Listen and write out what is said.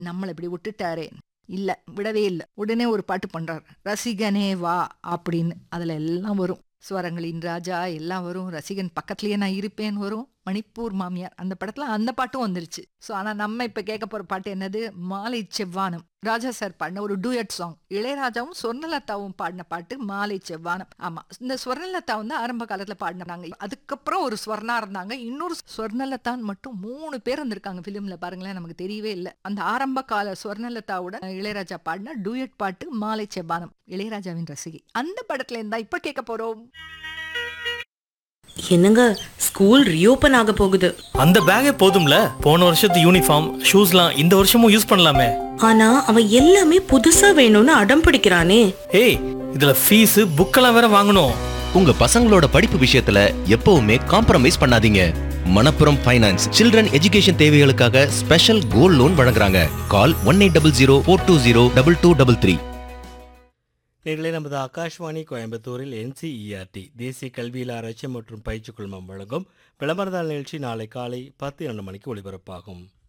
நம்மளை இப்படி விட்டுட்டாரே இல்ல விடவே இல்லை உடனே ஒரு பாட்டு பண்றார் ரசிகனே வா அப்படின்னு அதுல எல்லாம் வரும் ஸ்வரங்களின் ராஜா எல்லாம் வரும் ரசிகன் பக்கத்துலயே நான் இருப்பேன் வரும் மணிப்பூர் மாமியார் அந்த படத்துல அந்த பாட்டும் வந்துருச்சு ஸோ ஆனா நம்ம இப்ப கேட்க போற பாட்டு என்னது மாலை செவ்வானம் ராஜா சார் பாடின ஒரு டூயட் சாங் இளையராஜாவும் சொர்ணலதாவும் பாடின பாட்டு மாலை செவ்வானம் ஆமா இந்த சொர்ணலதா வந்து ஆரம்ப காலத்துல பாடினாங்க அதுக்கப்புறம் ஒரு ஸ்வர்ணா இருந்தாங்க இன்னொரு ஸ்வர்ணலதான் மட்டும் மூணு பேர் வந்திருக்காங்க பிலிம்ல பாருங்களேன் நமக்கு தெரியவே இல்லை அந்த ஆரம்ப கால ஸ்வர்ணலதாவோட இளையராஜா பாடின டூயட் பாட்டு மாலை செவ்வானம் இளையராஜாவின் ரசிகை அந்த படத்துல இருந்தா இப்ப கேட்க போறோம் என்னங்க ஸ்கூல் ரீஓபன் ஆக போகுது அந்த பேக்கே போதும்ல போன வருஷத்து யூனிஃபார்ம் ஷூஸ்லாம் இந்த வருஷமும் யூஸ் பண்ணலாமே ஆனா அவன் எல்லாமே புதுசா வேணும்னு அடம் பிடிக்கிறானே ஏய் இதுல ஃபீஸ் புக்கெல்லாம் வேற வாங்கணும் உங்க பசங்களோட படிப்பு விஷயத்துல எப்பவுமே காம்ப்ரமைஸ் பண்ணாதீங்க மணப்புரம் ஃபைனான்ஸ் சில்ட்ரன் எஜுகேஷன் தேவைகளுக்காக ஸ்பெஷல் கோல்ட் லோன் வழங்குறாங்க call one eight double zero four two zero double two double three நேர்களே நமது ஆகாஷ்வாணி கோயம்புத்தூரில் என்சிஇஆர்டி தேசிய கல்வியில் ஆராய்ச்சி மற்றும் பயிற்சி குழுமம் வழங்கும் விளம்பரதாள் நிகழ்ச்சி நாளை காலை பத்து இரண்டு மணிக்கு ஒளிபரப்பாகும்